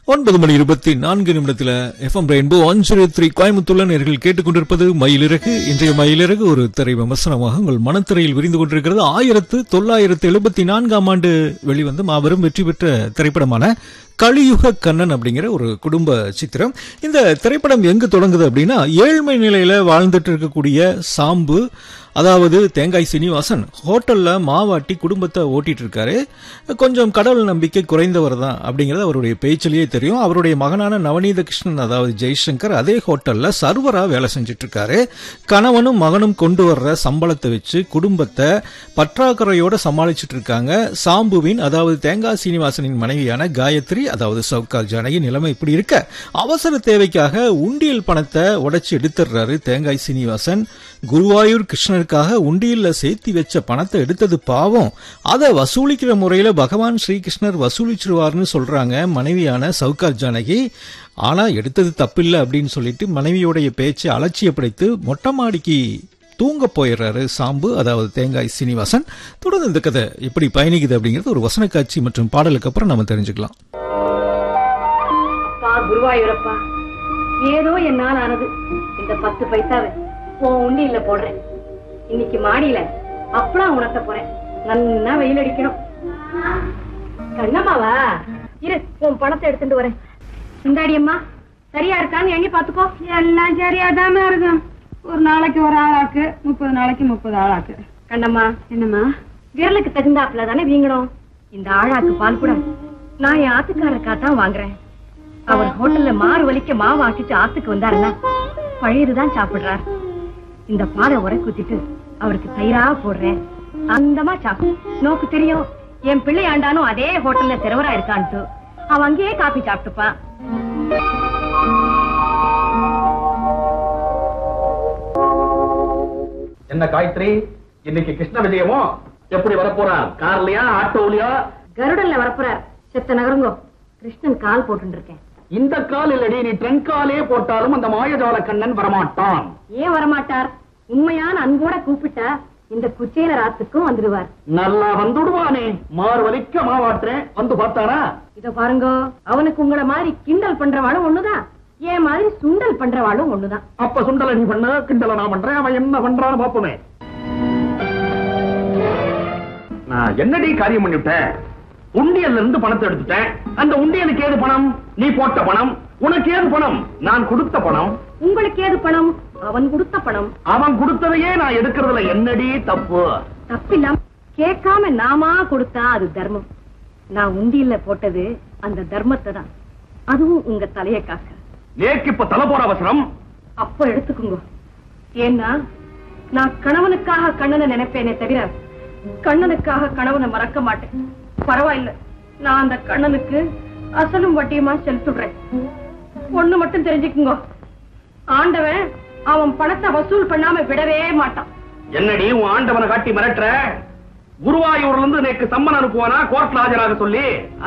ஒன்பது மணி இருபத்தி நான்கு நிமிடத்துல எஃப்எம் ரெயின்போ ஒன் த்ரீ கோயம்புத்தூர்ல நேர்கள் கேட்டுக்கொண்டிருப்பது மயிலிறகு இன்றைய மயிலிறகு ஒரு திரை விமர்சனமாக உங்கள் மனத்திரையில் விரிந்து கொண்டிருக்கிறது ஆயிரத்து தொள்ளாயிரத்து எழுபத்தி நான்காம் ஆண்டு வெளிவந்து மாபெரும் வெற்றி பெற்ற திரைப்படமான கலியுக கண்ணன் அப்படிங்கிற ஒரு குடும்ப சித்திரம் இந்த திரைப்படம் எங்கு தொடங்குது அப்படின்னா ஏழ்மை நிலையில வாழ்ந்துட்டு இருக்கக்கூடிய சாம்பு அதாவது தேங்காய் சீனிவாசன் ஹோட்டல்ல மாவாட்டி குடும்பத்தை ஓட்டிட்டு இருக்காரு கொஞ்சம் கடவுள் நம்பிக்கை குறைந்தவர் தான் அப்படிங்கறது அவருடைய பேச்சிலேயே தெரியும் அவருடைய மகனான நவநீத கிருஷ்ணன் அதாவது ஜெய்சங்கர் அதே ஹோட்டல்ல சர்வரா வேலை செஞ்சுட்டு இருக்காரு கணவனும் மகனும் கொண்டு வர்ற சம்பளத்தை வச்சு குடும்பத்தை பற்றாக்குறையோட சமாளிச்சுட்டு இருக்காங்க சாம்புவின் அதாவது தேங்காய் சீனிவாசனின் மனைவியான காயத்ரி அதாவது சவுகார் ஜானகி நிலைமை இப்படி இருக்க அவசர தேவைக்காக உண்டியல் பணத்தை உடைச்சு எடுத்துடுறாரு தேங்காய் சீனிவாசன் குருவாயூர் கிருஷ்ணருக்காக உண்டியல்ல சேர்த்தி வச்ச பணத்தை எடுத்தது பாவம் அதை வசூலிக்கிற முறையில பகவான் ஸ்ரீகிருஷ்ணர் வசூலிச்சிருவார்னு சொல்றாங்க மனைவியான சவுகார் ஜானகி ஆனா எடுத்தது தப்பில்லை அப்படின்னு சொல்லிட்டு மனைவியோடைய பேச்சை அலட்சியப்படுத்தி மொட்டை மாடிக்கு தூங்க போயிடுறாரு சாம்பு அதாவது தேங்காய் சீனிவாசன் தொடர்ந்து இந்த கதை எப்படி பயணிக்குது அப்படிங்கிறது ஒரு வசன காட்சி மற்றும் பாடலுக்கு அப்புறம் நம்ம தெரிஞ்சுக்கலாம் அப்பா குருவாயூரப்பா ஏதோ என்னால் ஆனது இந்த பத்து பைசாவை உன் உண்டியில போடுறேன் இன்னைக்கு மாடியில அப்பளம் உணர்த்த போறேன் நன்னா வெயில் அடிக்கணும் கண்ணம்மாவா இரு உன் பணத்தை எடுத்துட்டு வரேன் இந்தாடி அம்மா சரியா இருக்கான்னு எண்ணி பாத்துக்கோ எல்லாம் சரியா தானே இருக்கும் ஒரு நாளைக்கு ஒரு ஆளாக்கு முப்பது நாளைக்கு முப்பது ஆளாக்கு கண்ணம்மா என்னம்மா விரலுக்கு தகுந்தாப்புல தானே வீங்கணும் இந்த ஆழாக்கு பால் கூட நான் என் ஆத்துக்காரருக்கா தான் வாங்குறேன் அவர் ஹோட்டல்ல மாறு வலிக்க மாவு ஆட்டிட்டு ஆத்துக்கு வந்தாருன்னா பழையதுதான் சாப்பிடுறார் இந்த பாலை உரை குத்திட்டு அவருக்கு தயிரா போடுறேன் அந்தமா சாப்பிடு நோக்கு தெரியும் என் பிள்ளை ஆண்டானும் அதே ஹோட்டல்ல திரவரா இருக்கான்ட்டு அவன் அங்கேயே காபி சாப்பிட்டுப்பான் என்ன காயத்ரி இன்னைக்கு கிருஷ்ண விஜயமோ எப்படி வரப்போறான் கார்லயா ஆட்டோலயா கருடன்ல வரப்போறார் செத்த நகருங்கோ கிருஷ்ணன் கால் போட்டு இருக்கேன் இந்த கால் இல்லடி நீ ட்ரங்க் காலே போட்டாலும் அந்த மாயஜால கண்ணன் வரமாட்டான் ஏன் வரமாட்டார் உண்மையான அன்போட கூப்பிட்டா இந்த குச்சேல ராத்துக்கும் வந்துடுவார் நல்லா வந்துடுவானே மாறு வலிக்க மாவாட்டுறேன் வந்து பார்த்தானா இத பாருங்க அவனுக்கு உங்கள மாதிரி கிண்டல் பண்றவாளும் ஒண்ணுதான் ஏன் மாதிரி சுண்டல் பண்றவாளும் ஒண்ணுதான் அப்ப சுண்டல நீ பண்ண கிண்டல நான் பண்றேன் அவன் என்ன பண்றான்னு பாப்போமே நான் என்னடி காரியம் பண்ணிவிட்டேன் உண்டியல்ல இருந்து பணத்தை எடுத்துட்டேன் அந்த உண்டியலுக்கு ஏது பணம் நீ போட்ட பணம் உனக்கு ஏது பணம் நான் கொடுத்த பணம் உங்களுக்கு ஏது பணம் அவன் கொடுத்த பணம் அவன் கொடுத்ததையே நான் எடுக்கிறதுல என்னடி தப்பு தப்பில்லாம கேட்காம நாமா கொடுத்தா அது தர்மம் நான் உண்டியல்ல போட்டது அந்த தர்மத்தை தான் அதுவும் உங்க தலைய காக்க நேக்கு இப்ப தலை போற அவசரம் அப்ப எடுத்துக்குங்க ஏன்னா நான் கணவனுக்காக கண்ணனை நினைப்பேனே தவிர கண்ணனுக்காக கணவனை மறக்க மாட்டேன் பரவாயில்ல நான் அந்த கண்ணனுக்கு அசலும் வட்டியுமா செலுத்துடுறேன் ஒண்ணு மட்டும் தெரிஞ்சுக்குங்க ஆண்டவன் அவன் பணத்தை வசூல் பண்ணாம விடவே மாட்டான் என்னடி உன் ஆண்டவனை காட்டி மிரட்டுற குருவாயூர்ல இருந்து நேக்கு சம்மன் அனுப்புவானா கோர்ட்ல ஆஜராக சொல்லி